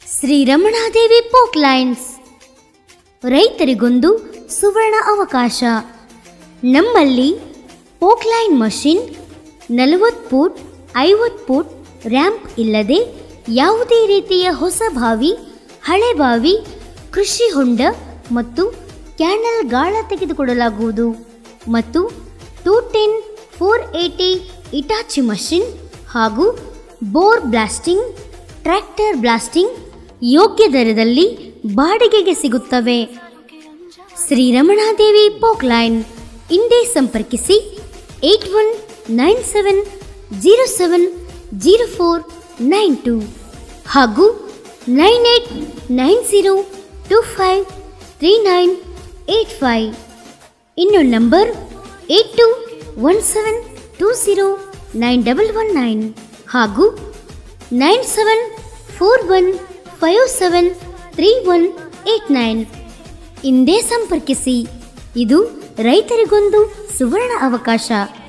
ಶ್ರೀ ರಮಣಾದೇವಿ ಪೋಕ್ಲೈನ್ಸ್ ರೈತರಿಗೊಂದು ಸುವರ್ಣ ಅವಕಾಶ ನಮ್ಮಲ್ಲಿ ಪೋಕ್ಲೈನ್ ಮಷಿನ್ ನಲವತ್ತು ಫೂಟ್ ಐವತ್ತು ಫೂಟ್ ರ್ಯಾಂಪ್ ಇಲ್ಲದೆ ಯಾವುದೇ ರೀತಿಯ ಹೊಸ ಬಾವಿ ಹಳೆ ಬಾವಿ ಕೃಷಿ ಹೊಂಡ ಮತ್ತು ಕ್ಯಾನಲ್ ಗಾಳ ತೆಗೆದುಕೊಡಲಾಗುವುದು ಮತ್ತು two ten four eighty Hitachi machine ಹಾಗೂ ಬೋರ್ ಬ್ಲಾಸ್ಟಿಂಗ್ ಟ್ರ್ಯಾಕ್ಟರ್ ಬ್ಲಾಸ್ಟಿಂಗ್ ಯೋಗ್ಯ ದರದಲ್ಲಿ ಬಾಡಿಗೆಗೆ ಸಿಗುತ್ತವೆ ಶ್ರೀರಮಣಾದೇವಿ ಪೋಕ್ಲೈನ್ ಇಂದೇ ಸಂಪರ್ಕಿಸಿ eight one nine seven zero seven zero four nine two ಹಾಗೂ nine eight nine zero two five three nine eight five ಇನ್ನೊಂದು number eight two one seven two zero nine double one nine ಹಾಗೂ nine seven four one five seven three one eight nine ಇಂದೇ ಸಂಪರ್ಕಿಸಿ ಇದು ರೈತರಿಗೊಂದು ಸುವರ್ಣ ಅವಕಾಶ